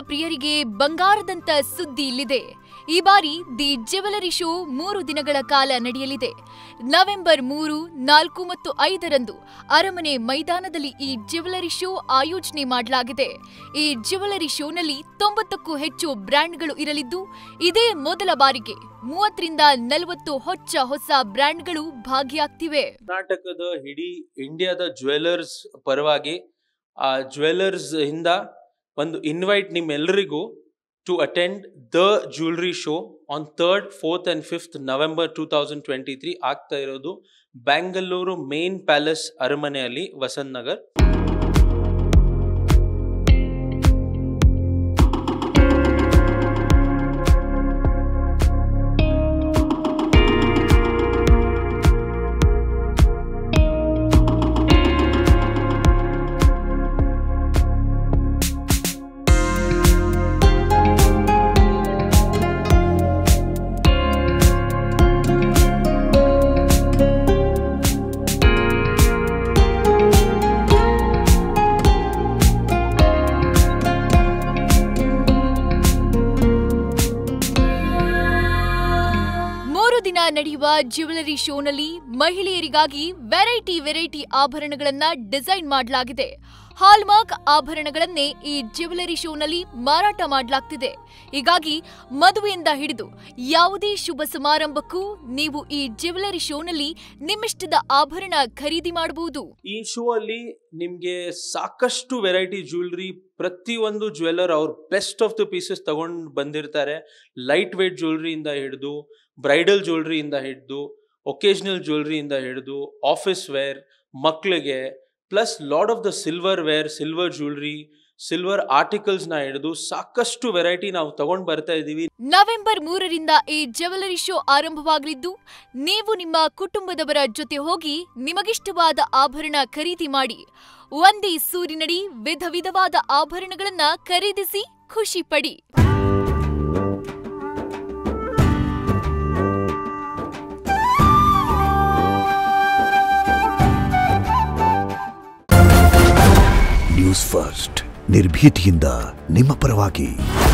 ಪ್ರಿಯರಿಗೆ ಬಂಗಾರದಂತ ಸುದ್ದಿ ಇಲ್ಲಿದೆ ಈ ಬಾರಿ ದಿ ಜ್ಯುವೆಲರಿ ಶೋ ಮೂರು ದಿನಗಳ ಕಾಲ ನಡೆಯಲಿದೆ ನವೆಂಬರ್ ಮೂರು ನಾಲ್ಕು ಮತ್ತು ಐದರಂದು ಅರಮನೆ ಮೈದಾನದಲ್ಲಿ ಈ ಜ್ಯುವೆಲರಿ ಶೋ ಆಯೋಜನೆ ಮಾಡಲಾಗಿದೆ ಈ ಜ್ಯುವೆಲರಿ ಶೋನಲ್ಲಿ ತೊಂಬತ್ತಕ್ಕೂ ಹೆಚ್ಚು ಬ್ರ್ಯಾಂಡ್ಗಳು ಇರಲಿದ್ದು ಇದೇ ಮೊದಲ ಬಾರಿಗೆ ಮೂವತ್ತರಿಂದ ನಲವತ್ತು ಹೊಚ್ಚ ಹೊಸ ಬ್ರ್ಯಾಂಡ್ಗಳು ಭಾಗಿಯಾಗ್ತಿವೆ ಕರ್ನಾಟಕದ ಇಡೀ ಇಂಡಿಯಾದ ಜ್ಯುವೆಲರ್ಸ್ ಪರವಾಗಿ ಆ ಜ್ಯುವೆಲರ್ಸ್ ಇಂದ ಒಂದು ಇನ್ವೈಟ್ ನಿಮ್ಮೆಲ್ಲರಿಗೂ to attend the jewellery show on third fourth and fifth November two thousand twenty three ಆಗ್ತಾ ಇರೋದು ಬ್ಯಾಂಗಲೂರು ಮೇನ್ ಪ್ಯಾಲೇಸ್ ಅರಮನೆಯಲ್ಲಿ ವಸಂತ್ ನಗರ್ ಮೂರು ದಿನ ನಡೆಯುವ ಜ್ಯುವೆಲರಿ ಶೋನಲ್ಲಿ ಮಹಿಳೆಯರಿಗಾಗಿ ವೆರೈಟಿ ವೆರೈಟಿ ಆಭರಣಗಳನ್ನ ಡಿಸೈನ್ ಮಾಡಲಾಗಿದೆ ಹಾಲ್ಮಾರ್ಕ್ ಆಭರಣಗಳನ್ನೇ ಈ ಜ್ಯುವೆಲರಿ ಶೋನಲ್ಲಿ ಮಾರಾಟ ಮಾಡಲಾಗ್ತಿದೆ ಹೀಗಾಗಿ ಮದುವೆಯಿಂದ ಹಿಡಿದು ಯಾವುದೇ ಶುಭ ಸಮಾರಂಭಕ್ಕೂ ನೀವು ಈ ಜ್ಯುವೆಲರಿ ಶೋನಲ್ಲಿ ನಿಮ್ಮಿಷ್ಟದ ಆಭರಣ ಖರೀದಿ ಮಾಡಬಹುದು ಈ ಶೋ ಅಲ್ಲಿ ನಿಮಗೆ ಸಾಕಷ್ಟು ವೆರೈಟಿ ಜ್ಯುವೆಲ್ರಿ ಪ್ರತಿಯೊಂದು ಜ್ಯುವೆಲ್ಲರ್ ಅವ್ರ ಬೆಸ್ಟ್ ಆಫ್ ದ ಪೀಸಸ್ ತಗೊಂಡು ಬಂದಿರ್ತಾರೆ ಲೈಟ್ ವೇಟ್ ಜ್ಯುವೆಲ್ರಿಯಿಂದ ಹಿಡಿದು ಬ್ರೈಡಲ್ ಜ್ಯುವೆಲ್ರಿಯಿಂದ ಹಿಡಿದು ಒಕೇಶ್ನಲ್ ಜ್ಯುವೆಲ್ರಿಯಿಂದ ಹಿಡಿದು ಆಫೀಸ್ ವೇರ್ ಮಕ್ಕಳಿಗೆ plus lot of the silver wear silver jewellery silver ಆರ್ಟಿಕಲ್ಸ್ನ ಹಿಡಿದು ಸಾಕಷ್ಟು ವೆರೈಟಿ ನಾವು ತಗೊಂಡು ಬರ್ತಾ ಇದ್ದೀವಿ ನವೆಂಬರ್ ಮೂರರಿಂದ ಈ ಜ್ಯುವೆಲರಿ ಶೋ ಆರಂಭವಾಗಲಿದ್ದು ನೀವು ನಿಮ್ಮ ಕುಟುಂಬದವರ ಜೊತೆ ಹೋಗಿ ನಿಮಗಿಷ್ಟವಾದ ಆಭರಣ ಖರೀದಿ ಮಾಡಿ ಒಂದೇ ಸೂರಿನಡಿ ವಿಧ ವಿಧವಾದ ಆಭರಣಗಳನ್ನ ಖರೀದಿಸಿ ಖುಷಿ ಪಡಿ ನ್ಯೂಸ್ ಫಸ್ಟ್ ನಿರ್ಭೀತಿಯಿಂದ ನಿಮ್ಮ ಪರವಾಗಿ